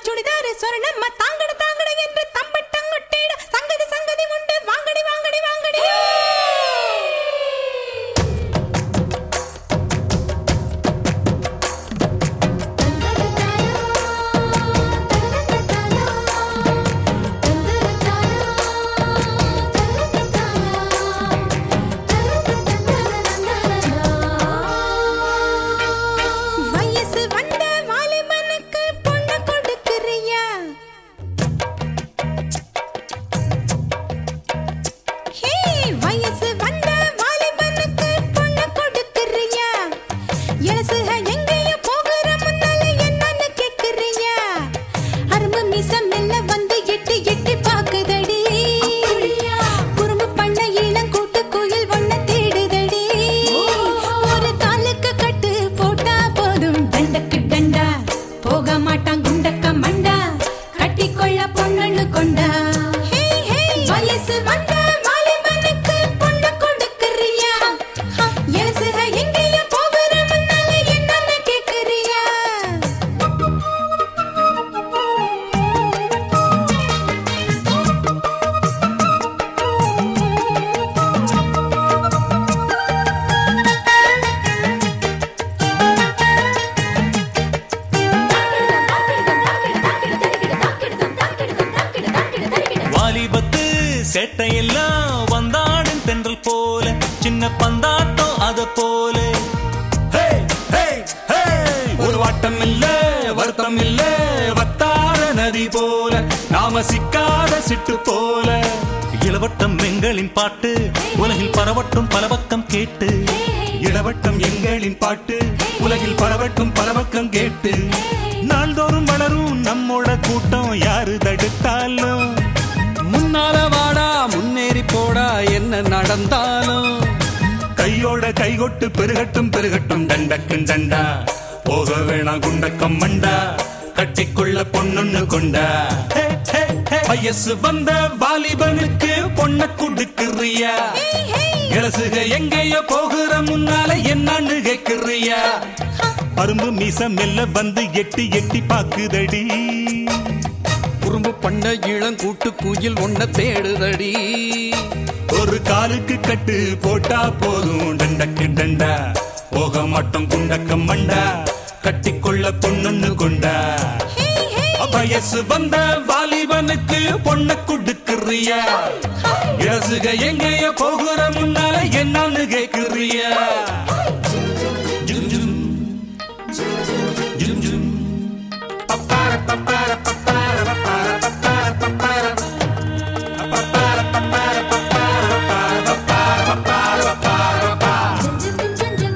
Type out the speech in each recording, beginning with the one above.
சுடிதாரு சொரணம்மா தாங்கட தாங்கட என்று தம்பட்டங்கொட்டிட சங்கதி சங்கதி உண்டு வாங்கடி வாங்கடி வாங்கடி வயசு வந்த வாலிபனுக்கு பொண்ணு கொடுக்கிறியா ஹே வயசு வந்த வாலிபனுக்கு பொண்ணு கொடுக்கிறியா எலசுக எங்கேயோ போகிற முன்னால என்னன்னு கேக்குறியா அரும்பு மீசம் மெல்ல வந்து எட்டி எட்டி பாக்குதடி குறும்பு பண்ண இளங்கூட்டு குயில் ஒண்ண தேடுதடி ஒரு காலுக்கு கட்டு போட்டா போதும் தண்டக்கு தண்டா போக மாட்டான் குண்டக்க மண்டா கட்டிக்கொள்ள பொண்ணு கொண்டா வயசு வந்த வாலிபனுக்கு பொண்ணு கொடுக்கறியா எலசுக எங்கேயோ போகிற முன்னால என்னன்னு கேக்குறியா வாலிபத்து சேட்டையெல்லாம் வந்தாடும் தென்றல் போல சின்ன பந்தாட்டம் அத போல ஹே, ஹே, ஹே. ஒரு வாட்டம் இல்ல வருத்தம் இல்ல வத்தார நதி போல நாம சிக்காத சிட்டு போல இளவட்டம் எங்களின் பாட்டு உலகில் பரவட்டும் பல பக்கம் கேட்டு இளவட்டம் எங்களின் பாட்டு உலகில் பரவட்டும் பல பக்கம் கேட்டு நாள்தோறும் வளரும் நம்மோட கூட்டம் யாரு தடுத்தாலும் முன்னால வாடா முன்னேறி போடா என்ன நடந்தாலும் கையோட கைகொட்டு பெருகட்டும் பெருகட்டும் தண்டக்கும் தண்டா போக வேணாம் குண்டக்கம் மண்டா கட்டிக்கொள்ள பொண்ணுன்னு கொண்டா வயசு வந்த வாலிபனுக்கு பொண்ண கொடுக்குறியா இளசுக எங்கேயோ போகிற முன்னால என்னன்னு கேக்குறியா அரும்பு மீச மெல்ல வந்து எட்டி எட்டி பாக்குதடி குறும்பு பண்ண இளங்கூட்டு குயில் ஒன்ன தேடுதடி ஒரு காலுக்கு கட்டு போட்டா போதும் டண்டக்கு டண்டா போக மாட்டோம் குண்டக்கம் மண்டா கட்டிக்கொள்ள பொண்ணுன்னு கொண்டா வயசு வந்த வாலிபனுக்கு பொண்ண கொடுக்குறியா இளசுக எங்கேயோ போகிற முன்னால என்னன்னு கேக்குறியா ஜும் ஜும். ஜும் ஜும். பப்பார பப்பார பப்பார பப்பார பப்பார பப்பார பப்பார பப்பார பப்பார பப்பார பப்பார பப்பார பப்பார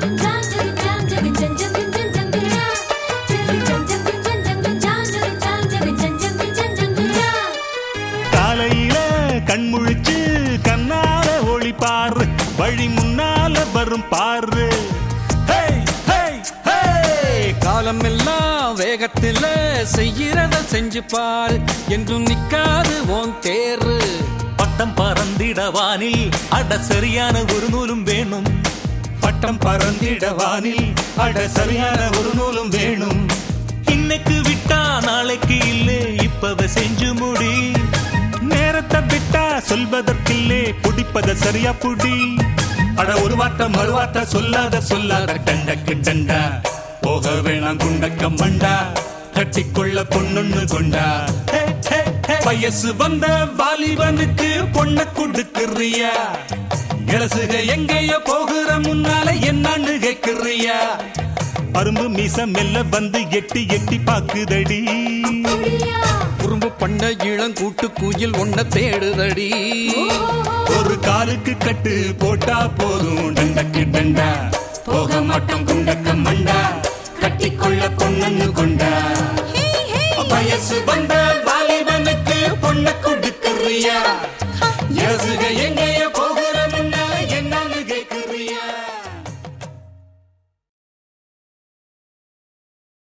காலையில கண்முழிச்சு கண்ணால ஒளி பாரு வழி முன்னால வரும் பாரு ஹே, ஹே, ஹே. காலம் எல்லாம் வேகத்துல செய்யறத செஞ்சு பாரு என்றும் நிக்காது உன் தேர்வு பட்டம் பறந்திட வானில் அட சரியான ஒரு நூலும் வேணும் பட்டம் பறந்திட வானில் அட சரியான ஒரு நூலும் வேணும் இன்னைக்கு விட்டா நாளைக்கு இல்லே இப்பவ செஞ்சு முடி நேரத்தை விட்டா சொல்வதற்கில்லே புடிப்பத சரியா புடி அட ஒரு வார்த்தை மறுவார்த்தை சொல்லாத சொல்லாத டண்டக்கு டண்டா போக வேணாம் குண்டக்க மண்டா கட்டிக்கொள்ள பொண்ணுன்னு கொண்டா ஹே, ஹே, ஹே. வயசு வந்த வாலிபனுக்கு பொண்ண கொடுக்குறியா இளசுக எங்கேயோ போகிற முன்னால என்னன்னு கேக்குறியா அரும்பு மீச மெல்ல வந்து எட்டி எட்டி பாக்குதடி குறும்பு பண்ண இளங்கூட்டு குயில் ஒன்ன தேடுதடி ஒரு காலுக்கு கட்டு போட்டா போதும் டண்டக்கு டண்டா போக மாட்டோம் குண்டக்க மண்டா கட்டிக்கொள்ள பொண்ணுன்னு கொண்டா வயசு வந்த வாலிபனுக்கு பொண்ண கொடுக்குறியா இயேசுக எங்கேயோ